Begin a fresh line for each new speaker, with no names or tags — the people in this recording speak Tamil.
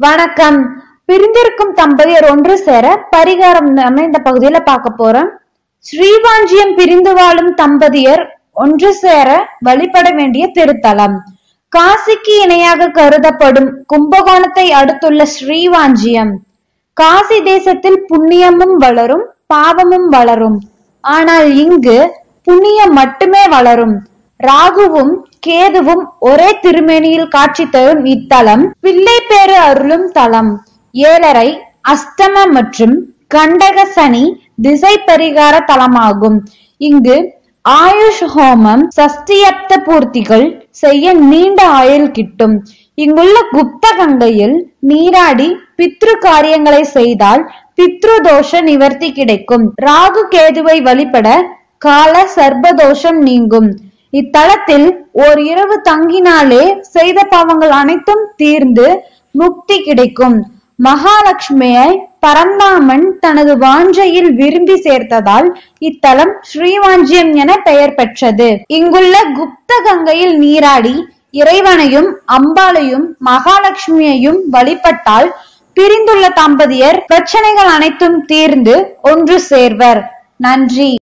வணக்கம் பிரிந்திருக்கும் தம்பதியர் ஒன்று சேர பரிகாரம் நம்ம இந்த பகுதியில பார்க்க போறோம் ஸ்ரீவாஞ்சியம் பிரிந்து வாழும் தம்பதியர் ஒன்று சேர வழிபட வேண்டிய திருத்தலம் காசிக்கு இணையாக கருதப்படும் கும்பகோணத்தை அடுத்துள்ள ஸ்ரீவாஞ்சியம் காசி தேசத்தில் புண்ணியமும் வளரும் பாவமும் வளரும் ஆனால் இங்கு புண்ணியம் மட்டுமே வளரும் ராகுவும் கேதுவும் ஒரே திருமேனியில் காட்சி தரும் இத்தலம் பிள்ளை பேறு அருளும் தலம் ஏழரை அஷ்டம மற்றும் கண்டக சனி திசை பரிகார தலமாகும் இங்கு ஆயுஷ் ஹோமம் சஷ்டியப்த பூர்த்திகள் செய்ய நீண்ட ஆயுள் கிட்டும் இங்குள்ள குப்த கங்கையில் நீராடி பித்ரு காரியங்களை செய்தால் பித்ரு தோஷ நிவர்த்தி கிடைக்கும் ராகு கேதுவை வழிபட கால சர்பதோஷம் நீங்கும் இத்தலத்தில் ஓர் இரவு தங்கினாலே செய்த பாவங்கள் அனைத்தும் தீர்ந்து முக்தி கிடைக்கும் மகாலட்சுமியை பரந்தாமன் தனது வாஞ்சையில் விரும்பி சேர்த்ததால் இத்தலம் ஸ்ரீவாஞ்சியம் என பெயர் பெற்றது இங்குள்ள குப்த கங்கையில் நீராடி இறைவனையும் அம்பாளையும் மகாலட்சுமியையும் வழிபட்டால் பிரிந்துள்ள தம்பதியர் பிரச்சனைகள் அனைத்தும் தீர்ந்து ஒன்று சேர்வர் நன்றி